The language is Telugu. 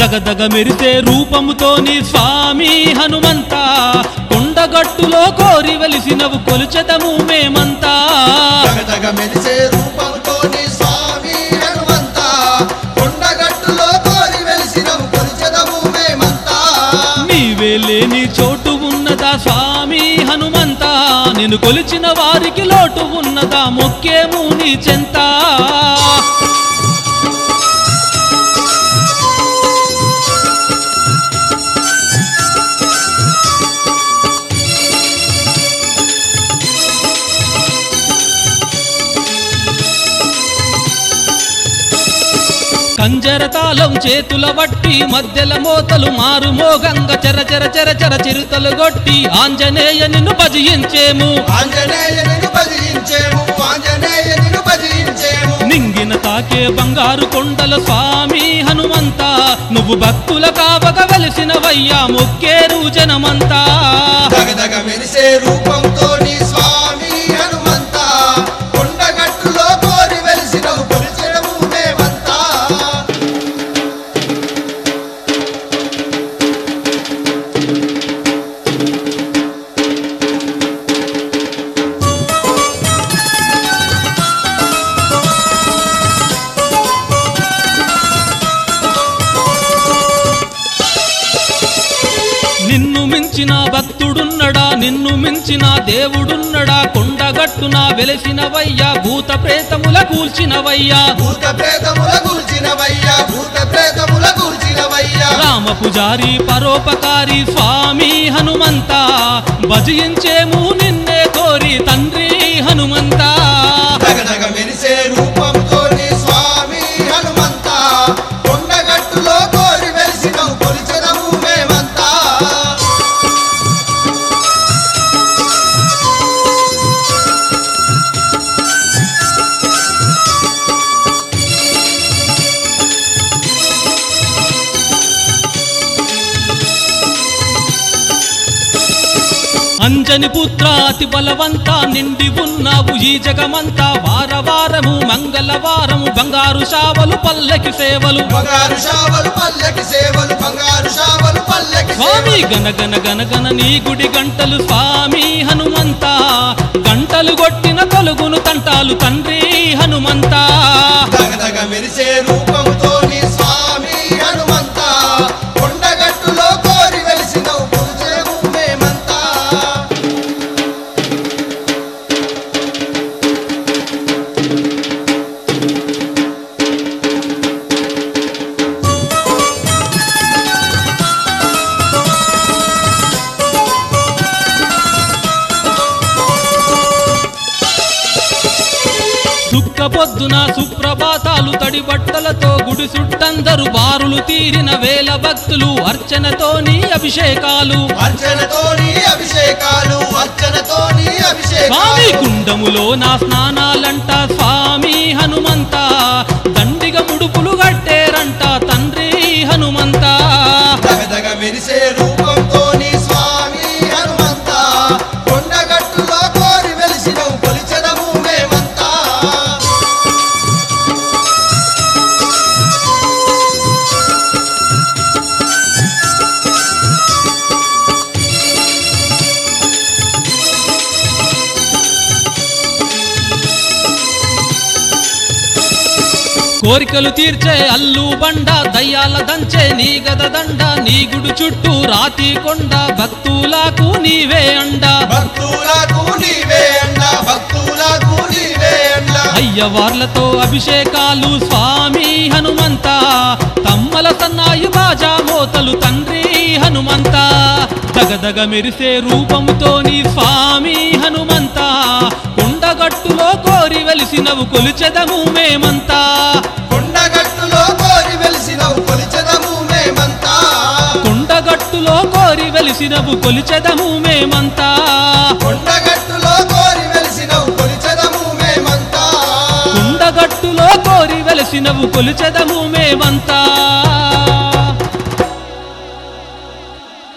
దగదగ మెరిసే రూపముతోని స్వామి హనుమంత కొండగట్టులో కోరి వెలిసినవు కొలుచెదము మేమంతా జగదగ మెరిసే రూపంతో నీ స్వామి హనుమంత కొండగట్టులో కోరి వెలిసినవు కొలిచెదము మేమంతా నీవే లేని చోటు ఉన్నదా స్వామి హనుమంత నేను కొలిచిన వారికి లోటు ఉన్నదా మొక్కేము నీ చెంత కంజర తాళం చేతుల వట్టి మధ్యల మోతలు మారు మోగంగ చెర చెర చెర చెర చిరుతలు గొట్టి ఆంజనేయ నిన్ను భజించేము ఆంజనేయుని భజించేము ఆంజనేయుని భజించేము నింగిన తాకే బంగారు కొండల స్వామి హనుమంత నువ్వు భక్తుల కావగ వెలిసినవయ్యా మొక్కేరు జనమంతా దగదగ మెరిసే రూపంతో నీ స్వామి హనుమంత కొండగట్టులో కోరి వెలిసినవు కొలిచెదము మేమంతా నిన్ను మించిన భక్తుడున్నడా నిన్ను మించిన దేవుడున్నడా కొండగట్టున వెలిసినవయ్యా భూత ప్రేతముల కూల్చినవయ్యా భూత ప్రేతముల కూల్చినవయ్యా భూత ప్రేతముల కూల్చినవయ్యా రామ పుజారి పరోపకారి స్వామి హనుమంత భజించేము నిన్నే కోరి తండ్రి హనుమంత దగదగ మెరిసే రూపంతో నీ స్వామి హనుమంత కొండగట్టులో కోరి వెలిసినవు కొలిచెదము మేమంతా అంజని పుత్ర అతి బలవంత నిండి ఉన్నావు ఈ జగమంతా వారవారము మంగళవారము బంగారు శావలు పల్లకి సేవలు బంగారు షావలు పల్లెకి సేవలు బంగారు షావలు పల్లెకి స్వామి సేవలు గనగన గనగన నీ గుడి గంటలు స్వామి హనుమంత గంటలు కొట్టిన తొలుగును తంటాలు తండ్రి హనుమంత దగదగ మెరిసే రూపంతో నీ స్వామి హనుమంత కొండగట్టులో కోరి వెలిసినవు కొలిచెదము మేమంతా దుఃఖ పొద్దున సుప్రభాతాలు తడి బట్టలతో గుడి సుట్టందరు బారులు తీరిన వేల భక్తులు అర్చనతోని అభిషేకాలు అర్చనతోని అభిషేకాలు అర్చనతోని స్వామి అభిషేకాలు కుండములో నా స్నానాలంట స్వామి హనుమంత దండిగ ముడుపులు కట్టేరంట తండ్రి హనుమంత దగదగ మెరిసే రూపంతో నీ స్వామి హనుమంత కొండగట్టులో కోరి వెలిసినవు కొలిచెదము మేమంతా కోరికలు తీర్చే అల్లు బండ దయ్యాల దంచే నీ గద దండ నీ గుడి చుట్టూ రాతి కొండ భక్తులకు నీవే అండ భక్తులకు నీవే అండ భక్తులకు నీవే అండ అయ్యవార్లతో అభిషేకాలు స్వామి హనుమంత తమ్మల సన్నాయి బాజా మోతలు తండ్రి హనుమంత దగదగ మెరిసే రూపముతో నీ స్వామి హనుమంత కొండగట్టులో కోరి వెలిసినవు కొలిచెదము మేమంతా కొండగట్టులో కోరి వెలిసినవు కొలిచెదము మేమంతా కొండగట్టులో కోరి వెలిసినవు కొలిచెదము మేమంతా కొండగట్టులో కోరి వెలిసినవు కొలిచెదము మేమంతా కొండగట్టులో కోరి వెలిసినవు కొలిచెదము మేమంతా